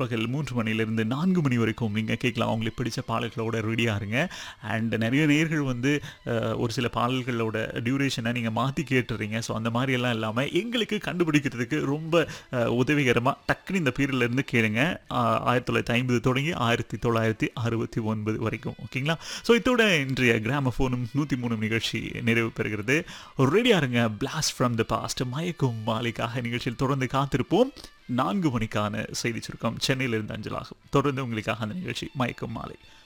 பிற்பகல் மூன்று மணிலேருந்து நான்கு மணி வரைக்கும் நீங்கள் கேட்கலாம் அவங்களுக்கு பிடிச்ச பாடல்களோட ரெடியாக இருங்க அண்ட் நிறைய நேர்கள் வந்து அஹ், ஒரு சில பாடல்களோட டியூரேஷனை நீங்கள் மாற்றி கேட்டுறீங்க ஸோ அந்த மாதிரியெல்லாம் இல்லாமல் எங்களுக்கு கண்டுபிடிக்கிறதுக்கு ரொம்ப அஹ், உதவிகரமாக டக்குன்னு இந்த பீரியட்ல இருந்து கேளுங்க ஆஹ், ஆயிரத்தி தொள்ளாயிரத்தி ஐம்பது தொடங்கி ஆயிரத்தி தொள்ளாயிரத்தி அறுபத்தி ஒன்பது வரைக்கும் ஓகேங்களா ஸோ இதோட இன்றைய கிராமஃபோனும் நூற்றி மூணு நிகழ்ச்சி நிறைவு பெறுகிறது ரெடியாக இருங்க பிளாஸ்ட் ஃப்ரம் த பாஸ்ட் மயக்கும் மாலைக்காக நிகழ்ச்சியில் தொடர்ந்து காத்திருப்போம் நான்கு மணிக்கான செய்தி சுருக்கம் சென்னையிலிருந்து அஞ்சலாகும் தொடர்ந்து உங்களுக்காக அந்த நிகழ்ச்சி மயக்கும் மாலை